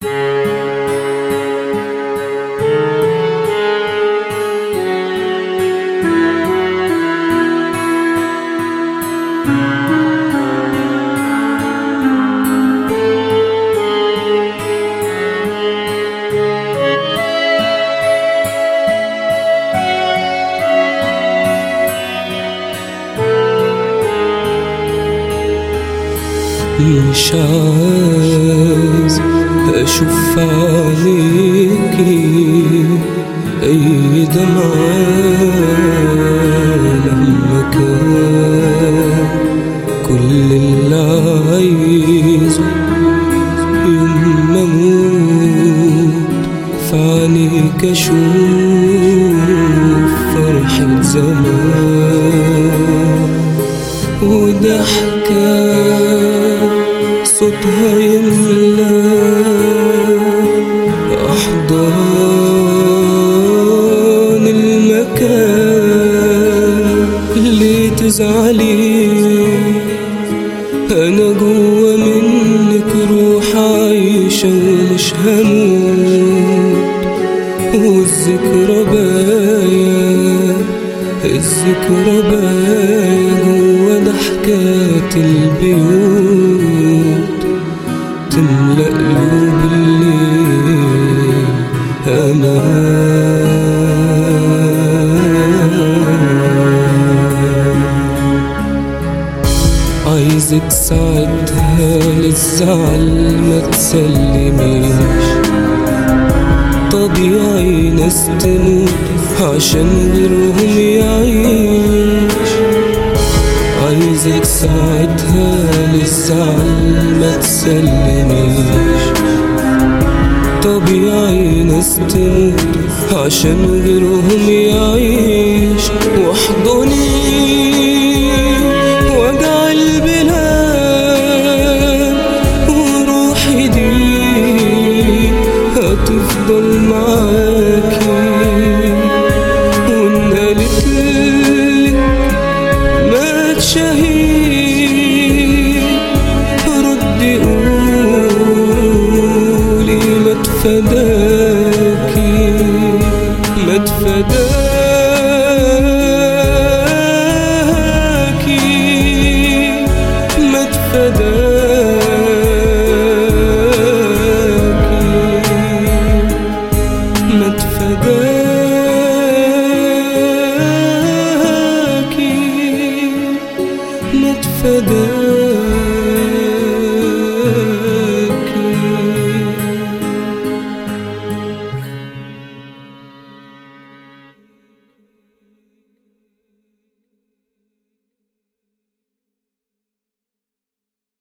مش عايز أشوف عليكي أي دمعة لما كان كل اللي عايزه يوم ما أموت في عينيك أشوف فرحة زمان وضحكة صوتها يملى أحضان المكان اللي تزعلي أنا جوا منك روح عايشة ومش هموت والذكرى باية الذكرى باية جوا ضحكات البيوت تملأ قلوب الليل أمان عايزك ساعتها للزعل ما تسلميش طبيعي ناس تموت عشان غيرهم يعيش عايزك ساعتها للزعل ما تسلميش طبيعي ناس تموت عشان غيرهم يعيش واحضني وجع البلاد وروحي دي هتفضل معاكي وإن قالتلك ما تشهيد ردي قولي ما تفداك